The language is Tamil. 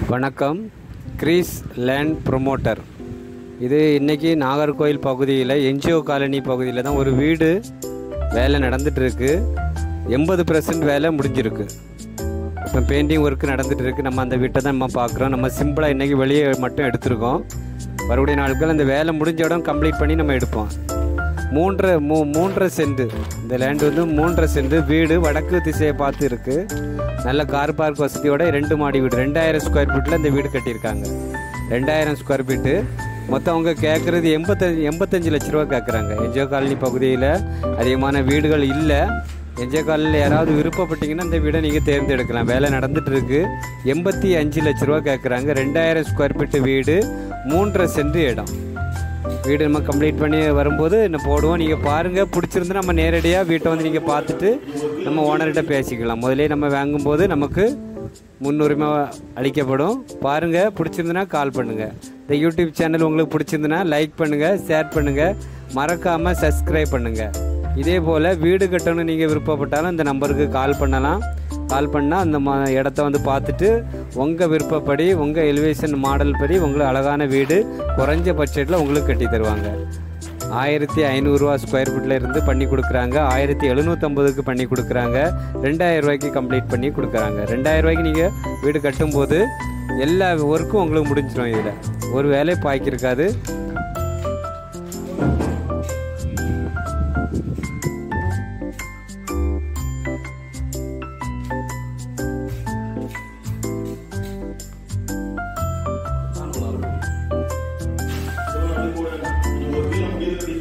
வணக்கம் கிரீஸ் லேண்ட் ப்ரொமோட்டர் இது இன்னைக்கு நாகர்கோயில் பகுதியில் என்ஜிஓ காலனி பகுதியில் தான் ஒரு வீடு வேலை நடந்துட்டு இருக்கு எண்பது பர்சன்ட் வேலை முடிஞ்சிருக்கு இப்போ பெயிண்டிங் ஒர்க் நடந்துட்டு இருக்கு நம்ம அந்த வீட்டை தான் நம்ம பார்க்குறோம் நம்ம சிம்பிளாக இன்றைக்கி வெளியே மட்டும் எடுத்திருக்கோம் வரக்கூடிய நாட்கள் அந்த வேலை முடிஞ்ச இடம் கம்ப்ளீட் பண்ணி நம்ம எடுப்போம் மூன்றரை மூ மூன்றரை சென்ட் இந்த லேண்ட் வந்து மூன்றரை சென்ட் வீடு வடக்கு திசையை பார்த்து இருக்கு நல்ல கார் பார்க் வசதியோட ரெண்டு மாடி வீடு ரெண்டாயிரம் ஸ்கொயர் ஃபீட்டில் இந்த வீடு கட்டியிருக்காங்க ரெண்டாயிரம் ஸ்கொயர் ஃபீட்டு மொத்தம் அவங்க கேட்குறது எண்பத்தஞ்சு எண்பத்தஞ்சு லட்ச ரூபா கேட்குறாங்க என்ஜிஓ காலனி பகுதியில் அதிகமான வீடுகள் இல்லை என்ஜிஓ காலனியில் யாராவது விருப்பப்பட்டீங்கன்னா இந்த வீடை நீங்கள் தேர்ந்தெடுக்கலாம் வேலை நடந்துட்டு இருக்கு எண்பத்தி அஞ்சு லட்ச ரூபா கேட்குறாங்க ரெண்டாயிரம் ஸ்கொயர் ஃபீட்டு வீடு மூன்றரை சென்ட் இடம் வீடு நம்ம கம்ப்ளீட் பண்ணி வரும்போது என்ன போடுவோம் நீங்கள் பாருங்கள் பிடிச்சிருந்து நம்ம நேரடியாக வீட்டை வந்து நீங்கள் பார்த்துட்டு நம்ம ஓனர்கிட்ட பேசிக்கலாம் முதலே நம்ம வாங்கும்போது நமக்கு முன்னுரிமை அளிக்கப்படும் பாருங்கள் பிடிச்சிருந்துன்னா கால் பண்ணுங்கள் இந்த யூடியூப் சேனல் உங்களுக்கு பிடிச்சிருந்துன்னா லைக் பண்ணுங்கள் ஷேர் பண்ணுங்கள் மறக்காமல் சப்ஸ்கிரைப் பண்ணுங்கள் இதே போல் வீடு கட்டணும்னு நீங்கள் விருப்பப்பட்டாலும் இந்த நம்பருக்கு கால் பண்ணலாம் கால் பண்ணால் அந்த மா இடத்த வந்து பார்த்துட்டு உங்கள் விருப்பப்படி உங்கள் எலிவேஷன் மாடல் படி உங்களுக்கு அழகான வீடு குறைஞ்ச பட்ஜெட்டில் உங்களுக்கு கட்டி தருவாங்க ஆயிரத்தி ஐநூறுரூவா ஸ்கொயர் ஃபீட்டில் இருந்து பண்ணி கொடுக்குறாங்க ஆயிரத்தி எழுநூற்றம்பதுக்கு பண்ணி கொடுக்குறாங்க ரெண்டாயிரம் ரூபாய்க்கு கம்ப்ளீட் பண்ணி கொடுக்குறாங்க ரெண்டாயிரம் ரூபாய்க்கு நீங்கள் வீடு கட்டும்போது எல்லா ஒர்க்கும் உங்களுக்கு முடிஞ்சிடும் இதில் ஒரு வேலை பாய்க்கிருக்காது